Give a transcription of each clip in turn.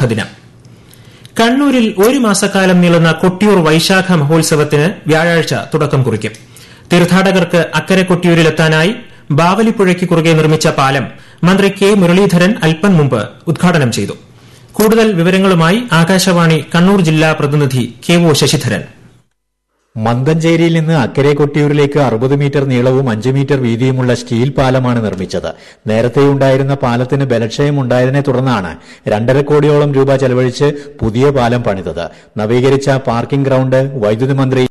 തുറമുഖ ദിനം കണ്ണൂരിൽ ഒരു മാസക്കാലം നീളുന്ന കൊട്ടിയൂർ വൈശാഖ മഹോത്സവത്തിന് വ്യാഴാഴ്ച തുടക്കം കുറിക്കും തീർത്ഥാടകർക്ക് അക്കരെ കൊട്ടിയൂരിലെത്താനായി ബാവലിപ്പുഴയ്ക്ക് കുറുകെ നിർമ്മിച്ച പാലം മന്ത്രി കെ മുരളീധരൻ അല്പം മുമ്പ് ഉദ്ഘാടനം ചെയ്തു കൂടുതൽ വിവരങ്ങളുമായി ആകാശവാണി കണ്ണൂർ ജില്ലാ പ്രതിനിധി കെ ഒ ശശിധരൻ മന്തഞ്ചേരിയിൽ നിന്ന് അക്കരെ കൊട്ടിയൂരിലേക്ക് അറുപത് മീറ്റർ നീളവും അഞ്ച് മീറ്റർ വീതിയുമുള്ള സ്റ്റീൽ പാലമാണ് നിർമ്മിച്ചത് നേരത്തെയുണ്ടായിരുന്ന പാലത്തിന് ബലക്ഷയം ഉണ്ടായതിനെ തുടർന്നാണ് രണ്ടര കോടിയോളം രൂപ ചെലവഴിച്ച് പുതിയ പാലം പണിതത് നവീകരിച്ച പാർക്കിംഗ് ഗ്രൌണ്ട് വൈദ്യുതി മന്ത്രി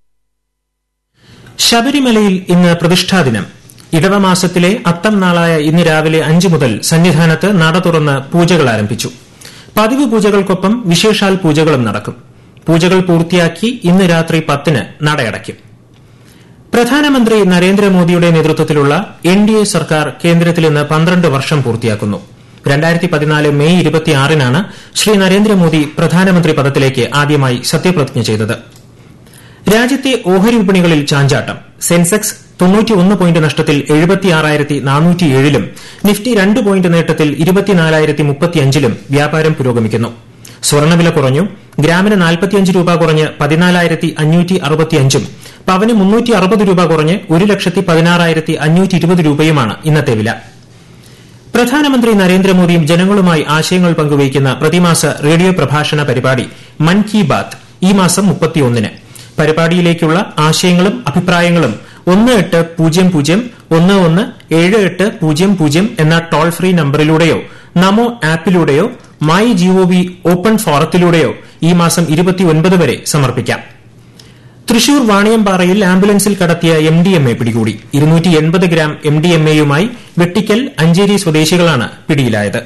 ശബരിമലയിൽ ഇന്ന് പ്രതിഷ്ഠാദിനം ഇടവമാസത്തിലെ അത്തം നാളായ ഇന്ന് രാവിലെ അഞ്ച് മുതൽ സന്നിധാനത്ത് നട തുറന്ന് പൂജകൾ ആരംഭിച്ചു പതിവ് പൂജകൾക്കൊപ്പം വിശേഷാൽ പൂജകളും നടക്കും പൂജകൾ പൂർത്തിയാക്കി ഇന്ന് രാത്രി പത്തിന് നടയടയ്ക്കും പ്രധാനമന്ത്രി നരേന്ദ്രമോദിയുടെ നേതൃത്വത്തിലുള്ള എൻ ഡി എ സർക്കാർ കേന്ദ്രത്തിൽ ഇന്ന് പന്ത്രണ്ട് വർഷം പൂർത്തിയാക്കുന്നു രണ്ടായിരത്തി പതിനാല് മെയ് ഇരുപത്തിയാറിനാണ് ശ്രീ നരേന്ദ്രമോദി പ്രധാനമന്ത്രി പദത്തിലേക്ക് ആദ്യമായി സത്യപ്രതിജ്ഞ ചെയ്തത് രാജ്യത്തെ ഓഹരി വിപണികളിൽ ചാഞ്ചാട്ടം സെൻസെക്സ് തൊണ്ണൂറ്റിയൊന്ന് പോയിന്റ് നഷ്ടത്തിൽ എഴുപത്തിയാറായിരത്തി നാനൂറ്റിയേഴിലും നിഫ്റ്റി രണ്ട് പോയിന്റ് നേട്ടത്തിൽ ഇരുപത്തിനാലായിരത്തി മുപ്പത്തിയഞ്ചിലും വ്യാപാരം പുരോഗമിക്കുന്നു സ്വർണ്ണവില കുറഞ്ഞു ഗ്രാമിന് നാൽപ്പത്തിയഞ്ച് രൂപ കുറഞ്ഞ് പതിനാലായിരത്തി അഞ്ഞൂറ്റി അറുപത്തിയഞ്ചും പവന് മുന്നൂറ്റി അറുപത് രൂപ കുറഞ്ഞ് ഒരു ലക്ഷത്തി പതിനാറായിരത്തി അഞ്ഞൂറ്റി ഇരുപത് രൂപയുമാണ് ഇന്നത്തെ വില പ്രധാനമന്ത്രി നരേന്ദ്രമോദിയും ജനങ്ങളുമായി ആശയങ്ങൾ പങ്കുവയ്ക്കുന്ന പ്രതിമാസ റേഡിയോ പ്രഭാഷണ പരിപാടി മൻ കി ബാത്ത് ഈ മാസം മുപ്പത്തിയൊന്നിന് പരിപാടിയിലേക്കുള്ള ആശയങ്ങളും അഭിപ്രായങ്ങളും ഒന്ന് എട്ട് പൂജ്യം പൂജ്യം ഒന്ന് ഒന്ന് ഏഴ് എട്ട് പൂജ്യം പൂജ്യം എന്ന ടോൾ ഫ്രീ നമ്പറിലൂടെയോ നമോ ആപ്പിലൂടെയോ മൈ ജിഒവി ഓപ്പൺ ഫോറത്തിലൂടെയോ ഈ മാസം ഇരുപത്തിയൊൻപത് വരെ സമർപ്പിക്കാം തൃശൂർ വാണിയമ്പാറയിൽ ആംബുലൻസിൽ കടത്തിയ എം ഡി എം എ പിടികൂടി ഇരുന്നൂറ്റി എൺപത് ഗ്രാം എം ഡി എം എയുമായി വെട്ടിക്കൽ അഞ്ചേരി സ്വദേശികളാണ് പിടിയിലായത്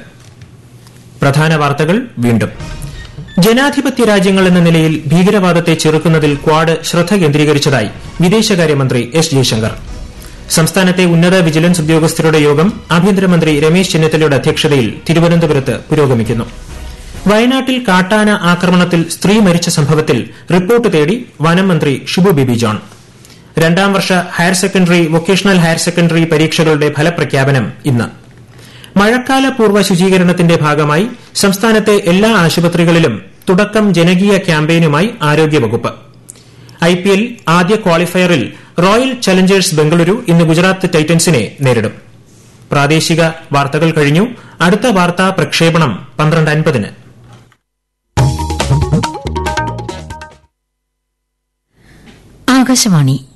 പ്രധാന വാർത്തകൾ വീണ്ടും ജനാധിപത്യ രാജ്യങ്ങൾ എന്ന നിലയിൽ ഭീകരവാദത്തെ ചെറുക്കുന്നതിൽ ക്വാഡ് ശ്രദ്ധ കേന്ദ്രീകരിച്ചതായി വിദേശകാര്യമന്ത്രി എസ് ജയശങ്കർ സംസ്ഥാനത്തെ ഉന്നത വിജിലൻസ് ഉദ്യോഗസ്ഥരുടെ യോഗം ആഭ്യന്തരമന്ത്രി രമേശ് ചെന്നിത്തലയുടെ അധ്യക്ഷതയിൽ തിരുവനന്തപുരത്ത് പുരോഗമിക്കുന്നു വയനാട്ടിൽ കാട്ടാന ആക്രമണത്തിൽ സ്ത്രീ മരിച്ച സംഭവത്തിൽ റിപ്പോർട്ട് തേടി വനം മന്ത്രി ഷിബു ബേബി ജോൺ രണ്ടാം വർഷ higher secondary vocational higher secondary പരീക്ഷകളുടെ ഫലപ്രഖ്യാപനം ഇന്ന് മഴക്കാല പൂർവ്വ ശുചീകരണത്തിന്റെ ഭാഗമായി സംസ്ഥാനത്തെ എല്ലാ ആശുപത്രികളിലും തുടക്കം ജനകീയ ക്യാമ്പയിനുമായി ആരോഗ്യവകുപ്പ് ഐപിഎൽ ആദ്യ ക്വാളിഫയറിൽ റോയൽ ചലഞ്ചേഴ്സ് ബംഗളൂരു ഇന്ന് ഗുജറാത്ത് ടൈറ്റൻസിനെ നേരിടും പ്രാദേശിക വാർത്തകൾ കഴിഞ്ഞു അടുത്ത വാർത്താ പ്രക്ഷേപണം പന്ത്രണ്ട് അൻപതിന് ആകാശവാണി